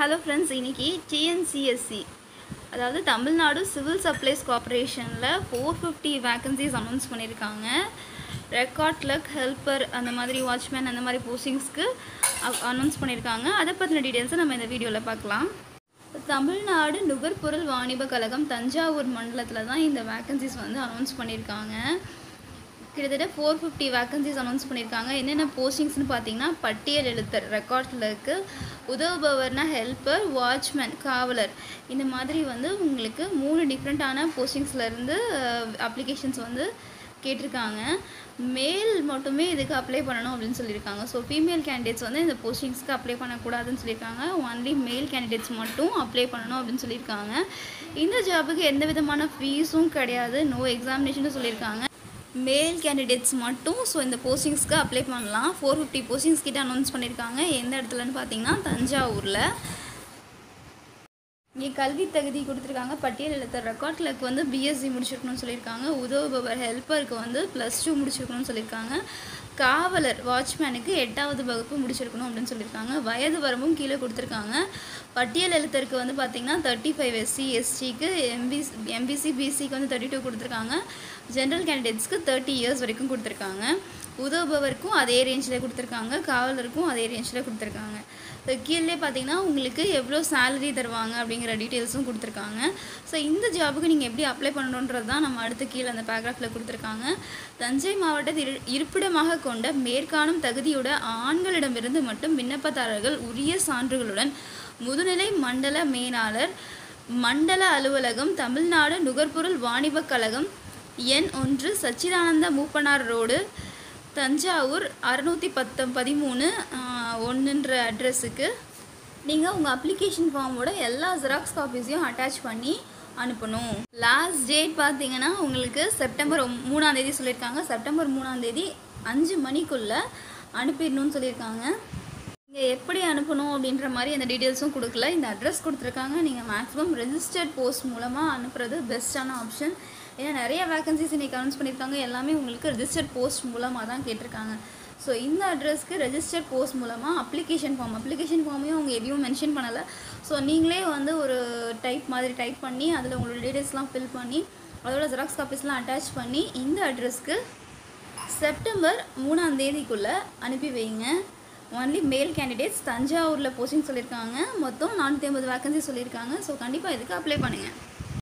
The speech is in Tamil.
ஹலோ ஃப்ரெண்ட்ஸ் இன்னைக்கு டிஎன்சிஎஸ்சி அதாவது தமிழ்நாடு சிவில் சப்ளைஸ் கார்ப்பரேஷனில் ஃபோர் ஃபிஃப்டி வேக்கன்சிஸ் அனௌன்ஸ் பண்ணியிருக்காங்க ரெக்கார்ட் கிளர்க் ஹெல்ப்பர் அந்த மாதிரி வாட்ச்மேன் அந்த மாதிரி போஸ்டிங்ஸ்க்கு அனௌன்ஸ் பண்ணியிருக்காங்க அதை பற்றின டீட்டெயில்ஸை நம்ம இந்த வீடியோவில் பார்க்கலாம் தமிழ்நாடு நுகர்பொருள் வாணிப கழகம் தஞ்சாவூர் மண்டலத்தில் தான் இந்த வேக்கன்சிஸ் வந்து அனௌன்ஸ் பண்ணியிருக்காங்க கிட்டத்தட்ட ஃபோர் ஃபிஃப்டி வேக்கன்சிஸ் அனௌன்ஸ் பண்ணியிருக்காங்க என்னென்ன போஸ்டிங்ஸ்னு பார்த்தீங்கன்னா பட்டியல் எழுத்தர் ரெக்கார்டில் இருக்குது உதவுபவர்னா ஹெல்ப்பர் வாட்ச்மேன் காவலர் இந்த மாதிரி வந்து உங்களுக்கு மூணு டிஃப்ரெண்ட்டான போஸ்டிங்ஸ்லேருந்து அப்ளிகேஷன்ஸ் வந்து கேட்டிருக்காங்க மேல் மட்டுமே இதுக்கு அப்ளை பண்ணணும் அப்படின்னு சொல்லியிருக்காங்க ஸோ ஃபீமேல் கேண்டிடேட்ஸ் வந்து இந்த போஸ்டிங்ஸ்க்கு அப்ளை பண்ணக்கூடாதுன்னு சொல்லியிருக்காங்க ஒன்லி மேல் கேண்டிடேட்ஸ் மட்டும் அப்ளை பண்ணணும் அப்படின்னு சொல்லியிருக்காங்க இந்த ஜாபுக்கு எந்த விதமான ஃபீஸும் கிடையாது நோ எக்ஸாமினேஷனும் சொல்லியிருக்காங்க மேல் கேண்டிடேட்ஸ் மட்டும் ஸோ இந்த போஸ்டிங்ஸ்க்கு அப்ளை பண்ணலாம் ஃபோர் ஃபிஃப்டி போஸ்டிங்ஸ் கிட்ட அனௌன்ஸ் பண்ணியிருக்காங்க எந்த இடத்துலன்னு பார்த்தீங்கன்னா தஞ்சாவூரில் இங்கே கல்வி தகுதி கொடுத்துருக்காங்க பட்டியல் எழுத்த ரெக்கார்ட் கிளர்க் வந்து பிஎஸ்சி முடிச்சிருக்கணும்னு சொல்லியிருக்காங்க உதவுபவர் ஹெல்ப்பருக்கு வந்து ப்ளஸ் டூ முடிச்சிருக்கணும்னு சொல்லியிருக்காங்க காவலர் வாட்ச்மேனுக்கு எட்டாவது வகுப்பு முடிச்சிருக்கணும் அப்படின்னு சொல்லியிருக்காங்க வயது வரம்பும் கீழே கொடுத்துருக்காங்க பட்டியல் எழுத்தருக்கு வந்து பார்த்திங்கன்னா தேர்ட்டி ஃபைவ் எஸ்சி எஸ்டிக்கு எம்பிசி எம்பிசி பிசிக்கு வந்து தேர்ட்டி டூ கொடுத்துருக்காங்க ஜென்ரல் கேண்டிடேட்ஸ்க்கு தேர்ட்டி இயர்ஸ் வரைக்கும் கொடுத்துருக்காங்க உதவுபவருக்கும் அதே ரேஞ்சில் கொடுத்துருக்காங்க காவலருக்கும் அதே ரேஞ்சில் கொடுத்துருக்காங்க கீழே பார்த்தீங்கன்னா உங்களுக்கு எவ்வளோ சேலரி தருவாங்க அப்படிங்கிற டீட்டெயில்ஸும் கொடுத்துருக்காங்க ஸோ இந்த ஜாபுக்கு நீங்கள் எப்படி அப்ளை பண்ணணுன்றது தான் நம்ம அடுத்து கீழே அந்த பேராகிராஃபில் கொடுத்துருக்காங்க தஞ்சை மாவட்டத்தை இரு இருப்பிடமாக கொண்ட மேற்காணும் தகுதியுட ஆண்களிடமிருந்து மட்டும் விண்ணப்பதாரர்கள் உரிய சான்றுகளுடன் முதுநிலை மண்டல மேலாளர் மண்டல அலுவலகம் தமிழ்நாடு நுகர்பொருள் வாணிபக் கழகம் எண் ஒன்று சச்சிதானந்த மூப்பனார் ரோடு தஞ்சாவூர் அறநூற்றி பத்து பதிமூணு ஒன்றுன்ற அட்ரஸுக்கு நீங்கள் உங்கள் அப்ளிகேஷன் ஃபார்மோட எல்லா ஜெராக்ஸ் காப்பீஸையும் அட்டாச் பண்ணி அனுப்பணும் லாஸ்ட் டேட் பார்த்தீங்கன்னா உங்களுக்கு செப்டம்பர் மூணாம் தேதி சொல்லியிருக்காங்க செப்டம்பர் மூணாம் தேதி அஞ்சு மணிக்குள்ளே அனுப்பிடணும்னு சொல்லியிருக்காங்க நீங்கள் எப்படி அனுப்பணும் அப்படின்ற மாதிரி அந்த டீட்டெயில்ஸும் கொடுக்கல இந்த அட்ரஸ் கொடுத்துருக்காங்க நீங்கள் மேக்ஸிமம் ரெஜிஸ்டர்ட் போஸ்ட் மூலமாக அனுப்புறது பெஸ்ட்டான ஆப்ஷன் ஏன்னா நிறைய வேகன்சிஸ் இன்றைக்கி அனௌன்ஸ் பண்ணியிருக்காங்க எல்லாமே உங்களுக்கு ரெஜிஸ்டர்ட் போஸ்ட் மூலமாக தான் கேட்டிருக்காங்க ஸோ இந்த அட்ரஸ்க்கு ரெஜிஸ்டர்ட் போஸ்ட் மூலமாக அப்ளிகேஷன் ஃபார்ம் அப்ளிகேஷன் ஃபார்மையும் அவங்க எதையும் மென்ஷன் பண்ணலை ஸோ நீங்களே வந்து ஒரு டைப் மாதிரி டைப் பண்ணி அதில் உங்களோட டீட்டெயில்ஸ்லாம் ஃபில் பண்ணி அதோட ஜெராக்ஸ் காப்பீஸ்லாம் அட்டாச் பண்ணி இந்த அட்ரஸ்க்கு செப்டம்பர் மூணாம் தேதிக்குள்ளே அனுப்பி வைங்க ஒன்லி மேல் கேண்டிடேட்ஸ் தஞ்சாவூரில் போஸ்டிங் சொல்லியிருக்காங்க மொத்தம் நானூற்றி ஐம்பது வேக்கன்சி சொல்லியிருக்காங்க ஸோ கண்டிப்பாக இதுக்கு அப்ளை பண்ணுங்கள்